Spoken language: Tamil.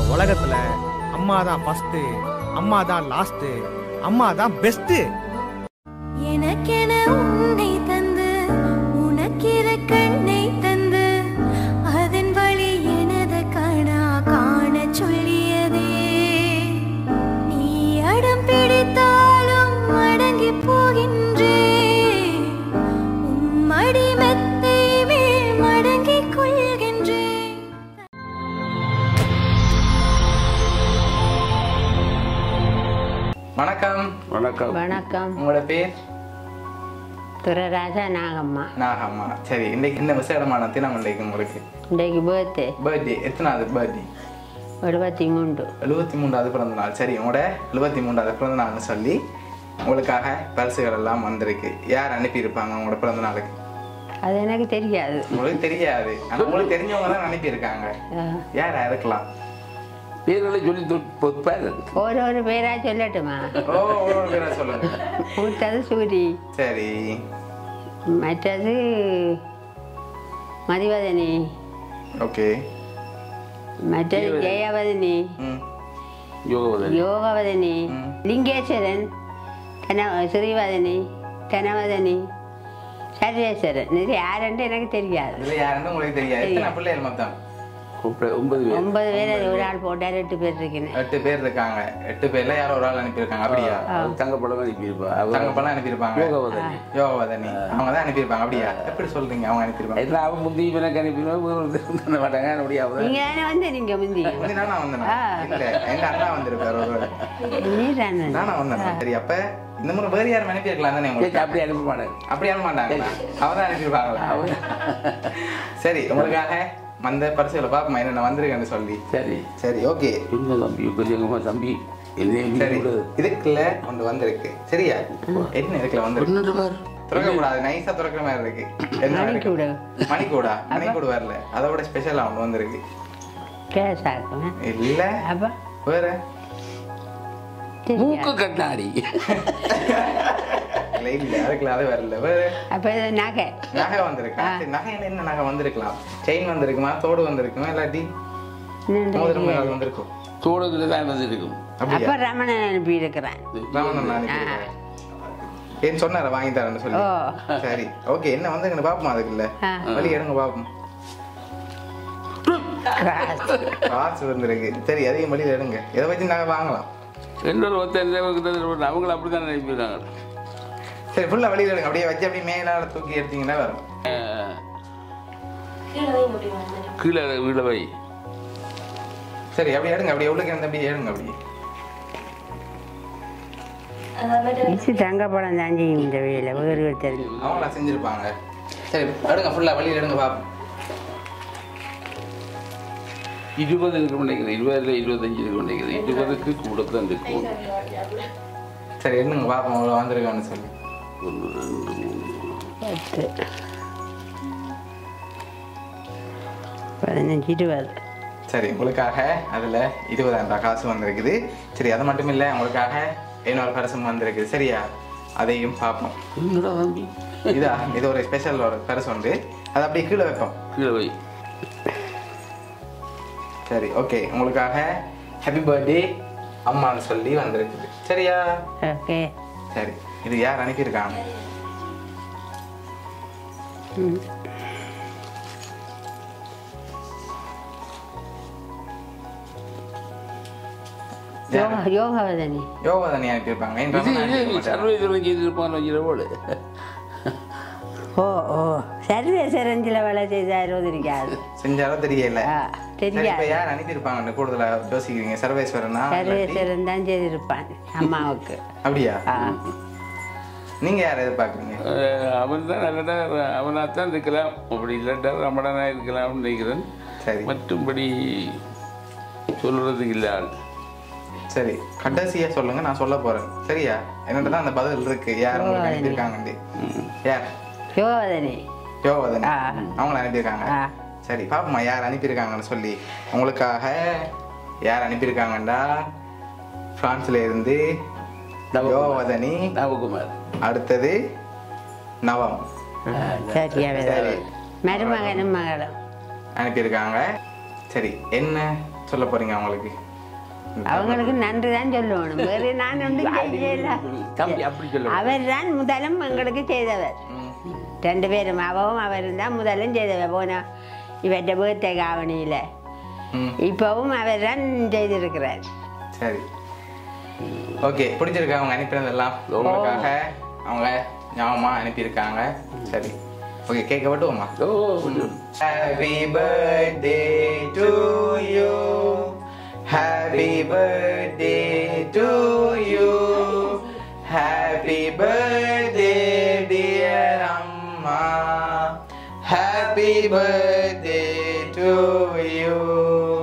உலகத்துல அம்மா தான் ஃபர்ஸ்ட் அம்மா தான் லாஸ்ட் அம்மா தான் பெஸ்ட் எனக்கென உன்னை தந்து உனக்கிற கண்ணை தந்து அதன் வழி எனது கணா காண சொல்லியதே நீ அடம் பிடித்தாலும் அடங்கி போகின்றேன் உன் மடி மெத்தை மேல் மடங்கிக் கொள்கின்றேன் வணக்கம் வணக்கம் வணக்கம் உங்களோட பேர் துரராஜா நாகம்மா நாகம்மா சரி இன்னைக்கு இந்த விசேடமான தினம் இன்றைக்கு உங்களுக்கு இன்றைக்கு பர்த்டே பர்த்டே எத்தனாவது பர்த்டே எழுபத்தி மூன்று எழுபத்தி மூன்றாவது பிறந்த நாள் சரி உங்களோட எழுபத்தி மூன்றாவது பிறந்த நாள்னு சொல்லி உங்களுக்காக பரிசுகள் எல்லாம் வந்திருக்கு யார் அனுப்பியிருப்பாங்க உங்களோட பிறந்த நாளுக்கு அது எனக்கு தெரியாது உங்களுக்கு தெரியாது ஆனா உங்களுக்கு தெரிஞ்சவங்க தான் அனுப்பியிருக்காங்க அஹ், யாரா இருக்கலாம் பேர்களை சொல்லி பொறுப்பாரு ஒரு ஒரு பேரா சொல்லட்டுமா ஓ ஒரு பேரா சொல்லுங்க மூத்தது சூரி சரி மற்றது மதிவதனி ஓகே மற்றது ஜெயவதனி ம் யோகவதன் யோகவதனி ம். லிங்கேஸ்வரன் தன ஸ்ரீவதனி தனவதனி சர்வேஸ்வரன் இது யாருன்ட்டு எனக்கு தெரியாது இதுல யாருன்னு உங்களுக்கு தெரியாது எத்தனை பிள்ளைகள் மொத்தம் ஒன்பது ஒன்பது பேர் ஒன்பது பேர் அது ஒரு ஆள் போட்டார் எட்டு பேர் இருக்கேன் எட்டு பேர் இருக்காங்க எட்டு பேர்ல யாரோ ஒரு ஆள் அனுப்பியிருக்காங்க அப்படியா அது தங்கப்படம் அனுப்பியிருப்பா தங்க பழம் அனுப்பியிருப்பாங்க யோகவதனி யோகவதனி அவங்க தான் அனுப்பியிருப்பாங்க அப்படியா எப்படி சொல்றீங்க அவங்க அனுப்பியிருப்பாங்க எல்லாம் அவன் முந்தி எனக்கு அனுப்பிடுவேன் பண்ண மாட்டாங்க அப்படியாவது நீங்க தானே வந்து நீங்க முந்தி வந்து நானா வந்தேனா ஆ. இல்ல எங்க அண்ணா வந்திருப்பாரு ஒரு நீர் அண்ணன் நானா வந்தேன் சரி அப்ப இந்த முறை வேறு யாரும் அனுப்பியிருக்கலாம் தானே கேட்க உங்களுக்கு அப்படி அனுப்ப மாட்டாங்க அப்படி அனுப்ப மாட்டாங்களா அவர் தான் அனுப்பியிருப்பாங்களா சரி உங்களுக்காக வந்த பரிசுகளை பார்ப்போமா என்னென்ன வந்திருக்கேன்னு சொல்லி சரி சரி ஓகே என்ன தம்பி பெரியங்கம்மா தம்பி என்னையும் சரி விடு. இதுக்குள்ள ஒன்று வந்திருக்கு சரியா என்ன இதுக்குள்ள வந்திருக்கு என்னது பாரு திறக்க கூடாது நைஸா திறக்கிற மாதிரி இருக்கு என்ன இருக்கு? மணிக்கூடு. மணிக்கூடா மணிக்கூடு வரல அதை விட ஸ்பெஷலா ஒன்று வந்திருக்கு கேசாக்கும் இல்ல அப்ப வேற மூக்கு கண்ணாடி இல்ல இல்ல அதுக்குள்ள அது வரல வேற அப்ப இது நகை நகை வந்திருக்கு சரி, நகையில என்ன நகை வந்திருக்கலாம் செயின் வந்திருக்குமா தோடு வந்திருக்குமா இல்லாட்டி இன்னும் மோதிரம் ஏதாவது வந்திருக்கும் தோடுகளை தான் வந்திருக்கும் அப்ப அப்படியா ரமணன் அனுப்பி இருக்கிறேன் ராமன் நான் அனுப்பியிருக்கேன். ஏன் சொன்னார வாங்கி தரேன்னு சொல்லி ஓ. சரி ஓகே என்ன வந்து பாப்போம் அதுக்குள்ள ஆ. வழி எடுங்க பாப்போம் காசு வந்திருக்கு சரி அதையும் வழியில எடுங்க இதை வச்சு நாங்க வாங்கலாம் என்னோட ஒருத்தர் அவங்கள அப்படி தான் அனுப்பிடுறாங்க சரி ஃபுல்லா வெளியில எடுங்க அப்படியே வச்சு அப்படியே மேலால தூக்கி எடுத்தீங்கன்னா வரும் கீழே வீட வை சரி அப்படியே எடுங்க அப்படியே உள்ளுக்கு இருந்து அப்படியே எடுங்க அப்படியே இது தங்க படம் தான் செய்யும் இந்த வேலை வேறு வேறு தெரிஞ்சு அவங்களா செஞ்சிருப்பாங்க சரி எடுங்க ஃபுல்லா வெளியில எடுங்க பாப்போம் இருபது இருக்கு நினைக்கிறேன் இருபதுல இருபத்தஞ்சு இருக்கு நினைக்கிறேன் இருபதுக்கு கூட தான் இருக்கும் சரி என்னங்க பாப்போம் அவ்வளோ வந்திருக்கான்னு சொல்லி ஒன்று ரெண்டு மூணு பத்து பதினஞ்சு இருபது சரி உங்களுக்காக அதுல இருபதாயிரம் ரூபாய் காசு வந்திருக்குது சரி அது மட்டும் இல்லை உங்களுக்காக இன்னொரு பரிசும் வந்திருக்குது சரியா அதையும் பார்ப்போம் என்னடா தம்பி இதா இது ஒரு ஸ்பெஷல் ஒரு பரிசு உண்டு அதை அப்படியே கீழே வைப்போம் கீழே வை சரி ஓகே உங்களுக்காக ஹாப்பி பர்த்டே அம்மான்னு சொல்லி வந்திருக்குது சரியா ஓகே சரி இது யார் அனுப்பியிருக்காங்க யோகா யோகாவதனி யோகாதனி அனுப்பியிருப்பாங்க ஏன் இது ரமணா இது அனுப்பியிருக்க மாட்டாரா? சர்வீஸ் செய்திருப்பான் இரவோடு ஓ ஓ சர்வேஸ்வரஞ்சில் வேலை செய்தாரோ தெரியாது செஞ்சாலும் தெரியல ஆ, சரி இப்ப தெரியாது யார் அனுப்பியிருப்பாங்க கூடுதலா யோசிக்கிறீங்க சர்வேஸ்வரனா இல்லாட்டி- சர்வேஸ்வரன் தான் செய்திருப்பான் அம்மாவுக்கு அப்படியா ஆ நீங்க யார் எதிர்பார்க்குறீங்க அவன் தான் நல்லதா அவனாக தான் இருக்கலாம் அப்படி இல்லாட்டா ரமணனாக இருக்கலாம்னு நினைக்கிறேன் சரி மற்றும்படி சொல்றதுக்கு இல்லை ஆள் சரி கடைசியா சொல்லுங்க நான் சொல்ல போறேன் சரியா என்னட்ட தான் அந்த பதில் இருக்கு யார் உங்களுக்கு அனுப்பியிருக்காங்கன்னு யார் யோகாவதனி யோகவதன் ஆ. அவங்கள அனுப்பியிருக்காங்க ஆ. சரி பாப்போமா யார் அனுப்பியிருக்காங்கன்னு சொல்லி உங்களுக்காக யார் அனுப்பியிருக்காங்கண்டா பிரான்ஸ்ல இருந்து நவகுமார். யோகவதனி நவகுமார் அடுத்தது நவம் சரியா சரி. மருமகனும் மகளும் அனுப்பியிருக்காங்க சரி என்ன சொல்ல போறீங்க அவங்களுக்கு அவங்களுக்கு நன்றி தான் சொல்லணும் வேறு நான் ஒன்றும் செய்யல தம்பி அப்படி சொல்ல அவர் தான் முதலும் எங்களுக்கு செய்தவர் ம். ரெண்டு பேரும் அவவும் அவரும் தான் முதலும் செய்தவர் போன இவற்றை பேர்த்தை காவணியில் ம் இப்பவும் அவர் தான் செய்திருக்கிறார் சரி ஓகே பிடிச்சிருக்கா அவங்க அனுப்பினதெல்லாம் உங்களுக்காக அவங்க ஞாபகமா அனுப்பியிருக்காங்க சரி ஓகே கேட்க விட்டுவோமா ஓ Happy birthday to you. Happy birthday to you. Happy birthday, dear Amma. Happy birthday to you.